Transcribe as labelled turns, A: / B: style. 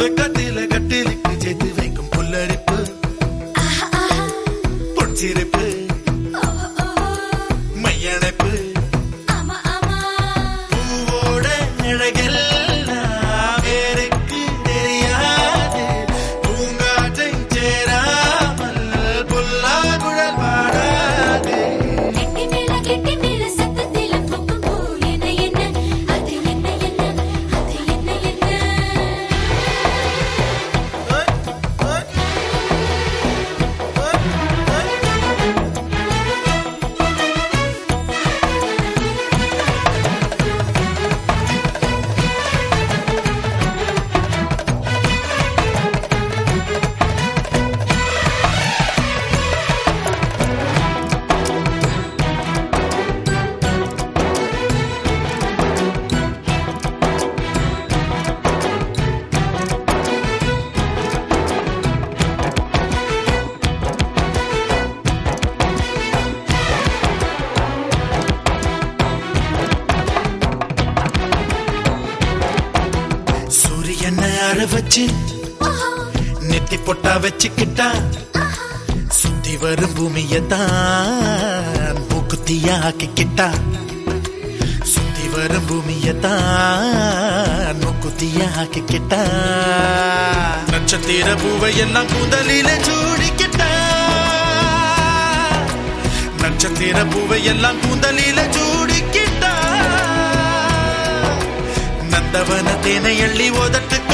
A: வெக்கத்தில கட்டிலுக்கு சேர்த்து வைக்கும் புல்லரிப்பு பொன்சிரிப்பு மையணைப்பு பூவோட அழகெல்லாம் வேருக்கு தெரியாது பூங்காற்றை சேராமல் புல்லாங்குழல் பாடாது
B: கெட்டி மேல கெட்டி மேல சத்தத்தில பூக்கும் பூ என்ன என்ன அது என்ன என்ன அது என்ன என்ன
A: சூரியனை அழ வச்சு நெத்தி பொட்டா வச்சுக்கிட்டா சுத்தி வரும் பூமியை தான் பூக்குத்தியா ஆக்கிக்கிட்டா சுத்தி வரும் பூமியை தான் மூக்குத்தியா ஆக்கிக்கிட்டா நட்சத்திர பூவை எல்லாம் முதலில சூடிக்கிட்டா நட்சத்திர பூவை எல்லாம் முதலில சூடிக்கிட்டா நந்தவன தேனை எள்ளி உதட்டு